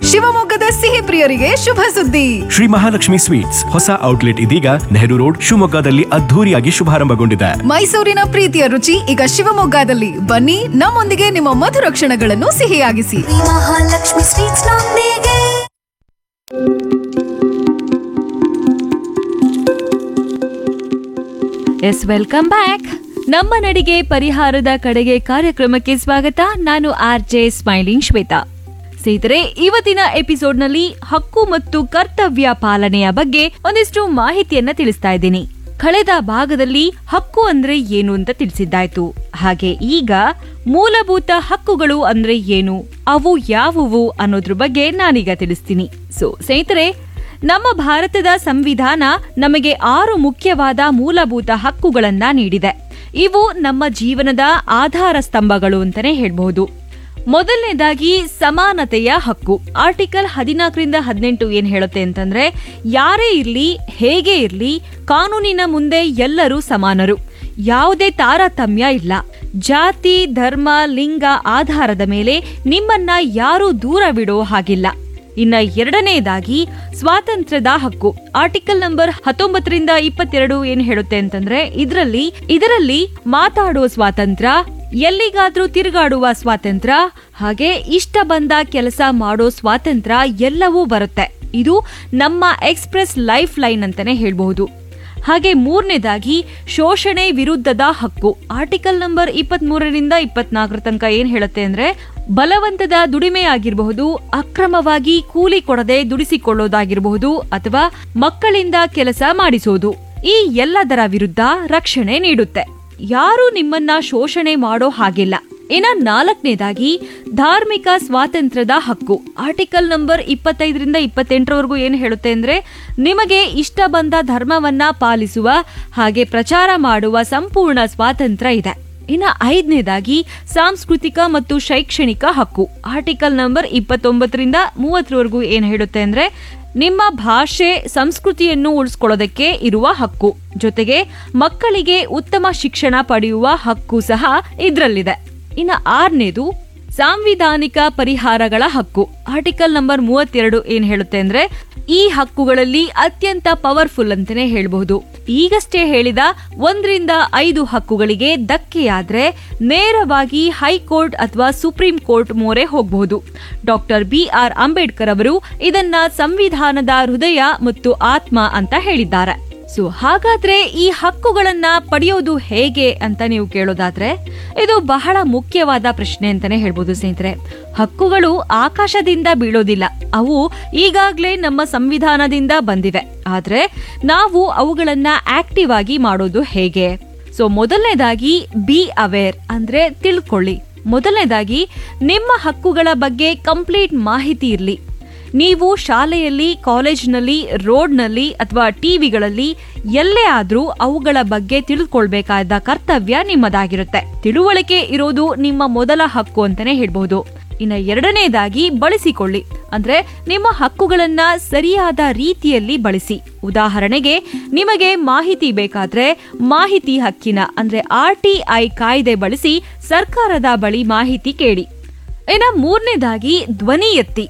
ಶಿವಮೊಗ್ಗದ ಸಿಹಿ ಪ್ರಿಯರಿಗೆ ಶುಭ ಸುದ್ದಿ ಶ್ರೀ ಮಹಾಲಕ್ಷ್ಮಿ ಸ್ವೀಟ್ಸ್ ಹೊಸ ಔಟ್ಲೆಟ್ ಇದೀಗ ನೆಹರು ರೋಡ್ ಶಿವಮೊಗ್ಗದಲ್ಲಿ ಅದ್ಧೂರಿಯಾಗಿ ಶುಭಾರಂಭಗೊಂಡಿದೆ ಮೈಸೂರಿನ ಪ್ರೀತಿಯ ರುಚಿ ಈಗ ಶಿವಮೊಗ್ಗದಲ್ಲಿ ಬನ್ನಿ ನಮ್ಮೊಂದಿಗೆ ನಿಮ್ಮ ಮಧುರ ಕ್ಷಣಗಳನ್ನು ಸಿಹಿಯಾಗಿಸಿ ಶ್ರೀ ಮಹಾಲಕ್ಷ್ಮಿ ಸ್ವೀಟ್ಸ್ ನೊಂದಿಗೆ ಎಸ್ ವೆಲ್ಕಮ್ ಬ್ಯಾಕ್ ನಮ್ಮ ನಡಿಗೆ ಪರಿಹಾರದ ಕಡೆಗೆ ಕಾರ್ಯಕ್ರಮಕ್ಕೆ ಸ್ವಾಗತ ನಾನು ಆರ್ ಜೆ ಸ್ಮೈಲಿಂಗ್ ಶ್ವೇತಾ ಸ್ನೇಹಿತರೆ ಇವತ್ತಿನ ಎಪಿಸೋಡ್ನಲ್ಲಿ ಹಕ್ಕು ಮತ್ತು ಕರ್ತವ್ಯ ಪಾಲನೆಯ ಬಗ್ಗೆ ಒಂದಿಷ್ಟು ಮಾಹಿತಿಯನ್ನ ತಿಳಿಸ್ತಾ ಇದ್ದೀನಿ ಕಳೆದ ಭಾಗದಲ್ಲಿ ಹಕ್ಕು ಅಂದ್ರೆ ಏನು ಅಂತ ತಿಳಿಸಿದ್ದಾಯ್ತು ಹಾಗೆ ಈಗ ಮೂಲಭೂತ ಹಕ್ಕುಗಳು ಅಂದ್ರೆ ಏನು ಅವು ಯಾವುವು ಅನ್ನೋದ್ರ ಬಗ್ಗೆ ನಾನೀಗ ತಿಳಿಸ್ತೀನಿ ಸೊ ಸ್ನೇಹಿತರೆ ನಮ್ಮ ಭಾರತದ ಸಂವಿಧಾನ ನಮಗೆ ಆರು ಮುಖ್ಯವಾದ ಮೂಲಭೂತ ಹಕ್ಕುಗಳನ್ನ ನೀಡಿದೆ ಇವು ನಮ್ಮ ಜೀವನದ ಆಧಾರ ಸ್ತಂಭಗಳು ಅಂತಾನೆ ಹೇಳ್ಬಹುದು ಮೊದಲನೇದಾಗಿ ಸಮಾನತೆಯ ಹಕ್ಕು ಆರ್ಟಿಕಲ್ ಹದಿನಾಲ್ಕರಿಂದ ಹದಿನೆಂಟು ಏನ್ ಹೇಳುತ್ತೆ ಅಂತಂದ್ರೆ ಯಾರೇ ಇರ್ಲಿ ಹೇಗೆ ಇರ್ಲಿ ಕಾನೂನಿನ ಮುಂದೆ ಎಲ್ಲರೂ ಸಮಾನರು ಯಾವುದೇ ತಾರತಮ್ಯ ಇಲ್ಲ ಜಾತಿ ಧರ್ಮ ಲಿಂಗ ಆಧಾರದ ಮೇಲೆ ನಿಮ್ಮನ್ನ ಯಾರೂ ದೂರವಿಡೋ ಹಾಗಿಲ್ಲ ಇನ್ನ ಎರಡನೆಯದಾಗಿ ಸ್ವಾತಂತ್ರ್ಯದ ಹಕ್ಕು ಆರ್ಟಿಕಲ್ ನಂಬರ್ ಹತ್ತೊಂಬತ್ತರಿಂದ ಇಪ್ಪತ್ತೆರಡು ಏನ್ ಹೇಳುತ್ತೆ ಅಂತಂದ್ರೆ ಇದರಲ್ಲಿ ಇದರಲ್ಲಿ ಮಾತಾಡುವ ಸ್ವಾತಂತ್ರ್ಯ ಎಲ್ಲಿಗಾದ್ರೂ ತಿರುಗಾಡುವ ಸ್ವಾತಂತ್ರ್ಯ ಹಾಗೆ ಇಷ್ಟ ಬಂದ ಕೆಲಸ ಮಾಡೋ ಸ್ವಾತಂತ್ರ್ಯ ಎಲ್ಲವೂ ಬರುತ್ತೆ ಇದು ನಮ್ಮ ಎಕ್ಸ್ಪ್ರೆಸ್ ಲೈಫ್ ಲೈನ್ ಅಂತಾನೆ ಹೇಳ್ಬಹುದು ಹಾಗೆ ಮೂರನೇದಾಗಿ ಶೋಷಣೆ ವಿರುದ್ಧದ ಹಕ್ಕು ಆರ್ಟಿಕಲ್ ನಂಬರ್ ಇಪ್ಪತ್ತ್ ಮೂರರಿಂದ ಇಪ್ಪತ್ನಾಲ್ಕರ ತನಕ ಏನ್ ಹೇಳುತ್ತೆ ಅಂದ್ರೆ ಬಲವಂತದ ದುಡಿಮೆ ಆಗಿರಬಹುದು ಅಕ್ರಮವಾಗಿ ಕೂಲಿ ಕೊಡದೆ ದುಡಿಸಿಕೊಳ್ಳೋದಾಗಿರಬಹುದು ಅಥವಾ ಮಕ್ಕಳಿಂದ ಕೆಲಸ ಮಾಡಿಸೋದು ಈ ಎಲ್ಲದರ ವಿರುದ್ಧ ರಕ್ಷಣೆ ನೀಡುತ್ತೆ ಯಾರು ನಿಮ್ಮನ್ನ ಶೋಷಣೆ ಮಾಡೋ ಹಾಗಿಲ್ಲ ಇನ್ನ ನಾಲ್ಕನೇದಾಗಿ ಧಾರ್ಮಿಕ ಸ್ವಾತಂತ್ರ್ಯದ ಹಕ್ಕು ಆರ್ಟಿಕಲ್ ನಂಬರ್ ಇಪ್ಪತ್ತೈದರಿಂದ ಇಪ್ಪತ್ತೆಂಟರವರೆಗೂ ಏನು ಹೇಳುತ್ತೆ ಅಂದ್ರೆ ನಿಮಗೆ ಇಷ್ಟ ಬಂದ ಧರ್ಮವನ್ನ ಪಾಲಿಸುವ ಹಾಗೆ ಪ್ರಚಾರ ಮಾಡುವ ಸಂಪೂರ್ಣ ಸ್ವಾತಂತ್ರ್ಯ ಇದೆ ಇನ್ನ ಐದನೇದಾಗಿ ಸಾಂಸ್ಕೃತಿಕ ಮತ್ತು ಶೈಕ್ಷಣಿಕ ಹಕ್ಕು ಆರ್ಟಿಕಲ್ ನಂಬರ್ ಇಪ್ಪತ್ತೊಂಬತ್ತರಿಂದ ಮೂವತ್ತರವರೆಗೂ ಏನ್ ಹೇಳುತ್ತೆ ಅಂದ್ರೆ ನಿಮ್ಮ ಭಾಷೆ ಸಂಸ್ಕೃತಿಯನ್ನು ಉಳಿಸ್ಕೊಳ್ಳೋದಕ್ಕೆ ಇರುವ ಹಕ್ಕು ಜೊತೆಗೆ ಮಕ್ಕಳಿಗೆ ಉತ್ತಮ ಶಿಕ್ಷಣ ಪಡೆಯುವ ಹಕ್ಕು ಸಹ ಇದ್ರಲ್ಲಿದೆ ಇನ್ನು ಆರನೇದು ಸಾಂವಿಧಾನಿಕ ಪರಿಹಾರಗಳ ಹಕ್ಕು ಆರ್ಟಿಕಲ್ ನಂಬರ್ ಮೂವತ್ತೆರಡು ಏನ್ ಹೇಳುತ್ತೆ ಅಂದ್ರೆ ಈ ಹಕ್ಕುಗಳಲ್ಲಿ ಅತ್ಯಂತ ಪವರ್ಫುಲ್ ಅಂತಾನೆ ಹೇಳಬಹುದು ಈಗಷ್ಟೇ ಹೇಳಿದ ಒಂದರಿಂದ ಐದು ಹಕ್ಕುಗಳಿಗೆ ಧಕ್ಕೆಯಾದ್ರೆ ನೇರವಾಗಿ ಹೈಕೋರ್ಟ್ ಅಥವಾ ಸುಪ್ರೀಂ ಕೋರ್ಟ್ ಮೊರೆ ಹೋಗಬಹುದು ಡಾಕ್ಟರ್ ಬಿ ಆರ್ ಅಂಬೇಡ್ಕರ್ ಅವರು ಇದನ್ನ ಸಂವಿಧಾನದ ಹೃದಯ ಮತ್ತು ಆತ್ಮ ಅಂತ ಹೇಳಿದ್ದಾರೆ ಸೊ ಹಾಗಾದ್ರೆ ಈ ಹಕ್ಕುಗಳನ್ನ ಪಡೆಯೋದು ಹೇಗೆ ಅಂತ ನೀವು ಕೇಳೋದಾದ್ರೆ ಇದು ಬಹಳ ಮುಖ್ಯವಾದ ಪ್ರಶ್ನೆ ಅಂತಾನೆ ಹೇಳ್ಬೋದು ಸ್ನೇಹಿತರೆ ಹಕ್ಕುಗಳು ಆಕಾಶದಿಂದ ಬೀಳೋದಿಲ್ಲ ಅವು ಈಗಾಗ್ಲೇ ನಮ್ಮ ಸಂವಿಧಾನದಿಂದ ಬಂದಿವೆ ಆದ್ರೆ ನಾವು ಅವುಗಳನ್ನ ಆಕ್ಟಿವ್ ಆಗಿ ಮಾಡೋದು ಹೇಗೆ ಸೊ ಮೊದಲನೇದಾಗಿ ಬಿ ಅವೇರ್ ಅಂದ್ರೆ ತಿಳ್ಕೊಳ್ಳಿ ಮೊದಲನೇದಾಗಿ ನಿಮ್ಮ ಹಕ್ಕುಗಳ ಬಗ್ಗೆ ಕಂಪ್ಲೀಟ್ ಮಾಹಿತಿ ಇರಲಿ ನೀವು ಶಾಲೆಯಲ್ಲಿ ಕಾಲೇಜ್ನಲ್ಲಿ ರೋಡ್ನಲ್ಲಿ ಅಥವಾ ಟಿವಿಗಳಲ್ಲಿ ಎಲ್ಲೇ ಆದ್ರೂ ಅವುಗಳ ಬಗ್ಗೆ ತಿಳ್ಕೊಳ್ಬೇಕಾದ ಕರ್ತವ್ಯ ನಿಮ್ಮದಾಗಿರುತ್ತೆ ತಿಳುವಳಿಕೆ ಇರೋದು ನಿಮ್ಮ ಮೊದಲ ಹಕ್ಕು ಅಂತಾನೆ ಹೇಳ್ಬಹುದು ಇನ್ನ ಎರಡನೇದಾಗಿ ಬಳಸಿಕೊಳ್ಳಿ ಅಂದ್ರೆ ನಿಮ್ಮ ಹಕ್ಕುಗಳನ್ನ ಸರಿಯಾದ ರೀತಿಯಲ್ಲಿ ಬಳಸಿ ಉದಾಹರಣೆಗೆ ನಿಮಗೆ ಮಾಹಿತಿ ಬೇಕಾದ್ರೆ ಮಾಹಿತಿ ಹಕ್ಕಿನ ಅಂದ್ರೆ ಆರ್ ಟಿ ಐ ಕಾಯ್ದೆ ಬಳಸಿ ಸರ್ಕಾರದ ಬಳಿ ಮಾಹಿತಿ ಕೇಳಿ ಇನ್ನ ಮೂರನೇದಾಗಿ ಧ್ವನಿ ಎತ್ತಿ